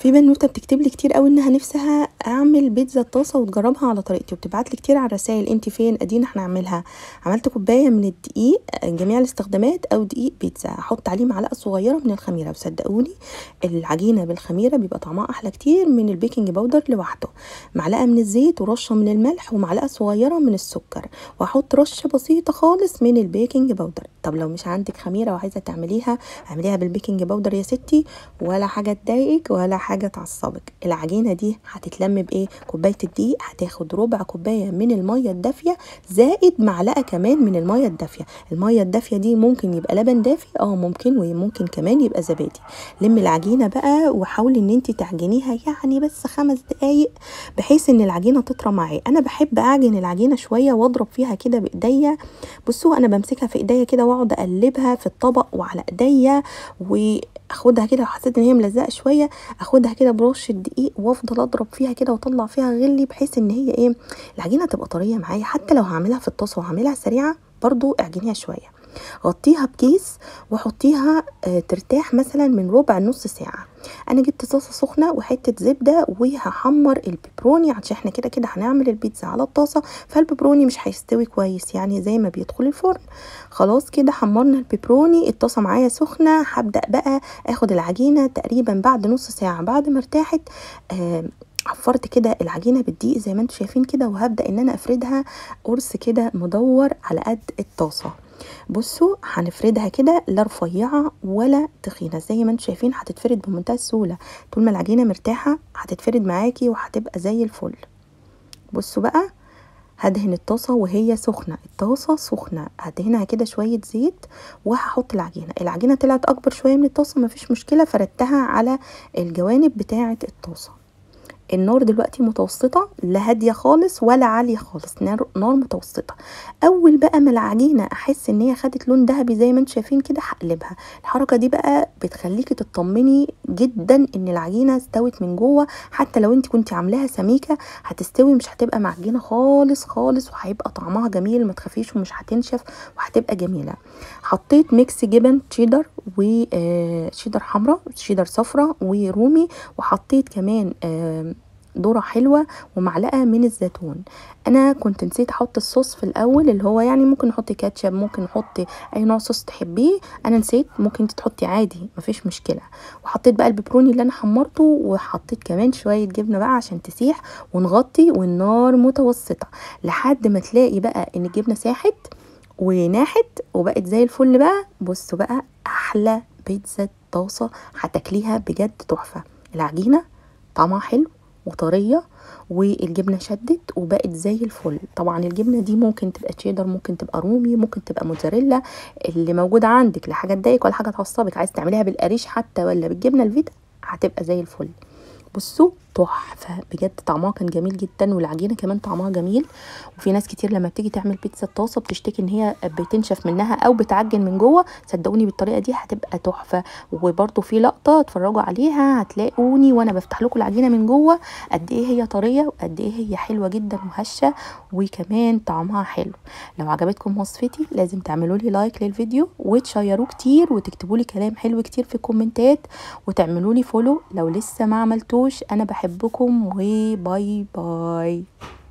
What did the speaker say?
في بنوته بتكتب لي كتير قوي انها نفسها اعمل بيتزا طاسه وتجربها على طريقتي وبتبعت لي كتير على الرسائل انت فين ادينا هنعملها عملت كوبايه من الدقيق جميع الاستخدامات او دقيق بيتزا احط عليه معلقه صغيره من الخميره وصدقوني العجينه بالخميره بيبقى طعمها احلى كتير من البيكنج باودر لوحده معلقه من الزيت ورشه من الملح ومعلقه صغيره من السكر واحط رشه بسيطه خالص من البيكنج باودر طب لو مش عندك خميره وعايزه تعمليها اعمليها بالبيكنج باودر يا ستي ولا حاجه تضايقك ولا حاجه تعصبك العجينه دي هتتلم بايه كوبايه الدقيق هتاخد ربع كوبايه من الميه الدافيه زائد معلقه كمان من الميه الدافيه الميه الدافيه دي ممكن يبقى لبن دافي اه ممكن وممكن كمان يبقى زبادي لمي العجينه بقى وحاولي ان انت تعجنيها يعني بس خمس دقايق بحيث ان العجينه تطرى معايا انا بحب اعجن العجينه شويه واضرب فيها كده بايديا بصوا انا بمسكها في ايديا كده واقعد اقلبها في الطبق وعلى ايديا واخدها كده لو حسيت ان هي ملزقه شويه اخدها كده برش الدقيق وافضل اضرب فيها كده واطلع فيها غلي بحيث ان هي ايه العجينه تبقى طريه معايا حتى لو هعملها في الطاسه وهعملها سريعه برضو اعجنيها شويه غطيها بكيس وحطيها آه ترتاح مثلا من ربع نص ساعه انا جبت طاسه سخنه وحته زبده وهحمر البيبروني عشان احنا كده كده هنعمل البيتزا على الطاسه فالبيبروني مش هيستوي كويس يعني زي ما بيدخل الفرن خلاص كده حمرنا البيبروني الطاسه معايا سخنه هبدا بقى اخد العجينه تقريبا بعد نص ساعه بعد ما ارتاحت آه حفرت كده العجينه بالدقيق زي ما انتم شايفين كده وهبدا ان انا افردها قرص كده مدور على قد الطاسه بصوا هنفردها كده لا رفيعه ولا تخينه زي ما انتم شايفين هتتفرد بمنتهى السهوله طول ما العجينه مرتاحه هتتفرد معاكي وهتبقى زي الفل بصوا بقى هدهن الطاسه وهي سخنه الطاسه سخنه هدهنها كده شويه زيت وهحط العجينه العجينه طلعت اكبر شويه من الطاسه مفيش مشكله فردتها على الجوانب بتاعه الطاسه النار دلوقتي متوسطة لا هادية خالص ولا عالية خالص نار, نار متوسطة اول بقى ما العجينة احس ان هي خدت لون ذهبي زي ما انتم شايفين كده هقلبها الحركة دي بقى بتخليكي تطمني جدا ان العجينة استوت من جوه حتى لو انت كنتي عاملاها سميكة هتستوي مش هتبقى معجنة خالص خالص وهيبقى طعمها جميل ما تخافيش ومش هتنشف وهتبقى جميلة حطيت ميكس جبن تشيدر وشيدر حمراء شيدر صفراء ورومي وحطيت كمان ذره حلوه ومعلقه من الزيتون انا كنت نسيت احط الصوص في الاول اللي هو يعني ممكن نحط كاتشب ممكن نحط اي نوع صوص تحبيه انا نسيت ممكن انت تحطي عادي مفيش مشكله وحطيت بقى البيبروني اللي انا حمرته وحطيت كمان شويه جبنه بقى عشان تسيح ونغطي والنار متوسطه لحد ما تلاقي بقى ان الجبنه ساحت وناحت وبقت زي الفل بقى بصوا بقى احلى بيتزا طاسه هتاكليها بجد تحفه العجينه طعمها حلو وطريه والجبنه شدت وبقت زي الفل طبعا الجبنه دي ممكن تبقى تشيدر ممكن تبقى رومي ممكن تبقى موتزاريلا اللي موجوده عندك لا حاجه تضايقك ولا حاجه تعصبك عايز تعمليها بالقريش حتى ولا بالجبنه الفيتا هتبقى زي الفل بصوا تحفه بجد طعمها كان جميل جدا والعجينه كمان طعمها جميل وفي ناس كتير لما بتيجي تعمل بيتزا الطاسه بتشتكي ان هي بتنشف منها او بتعجن من جوه صدقوني بالطريقه دي هتبقى تحفه وبرده في لقطه اتفرجوا عليها هتلاقوني وانا بفتح لكم العجينه من جوه قد ايه هي طريه وقد ايه هي حلوه جدا وهشه وكمان طعمها حلو لو عجبتكم وصفتي لازم تعملوا لي لايك للفيديو وتشيروه كتير وتكتبوا لي كلام حلو كتير في الكومنتات وتعملوا لي فولو لو لسه ما عملتوش انا بحبكم وباي باي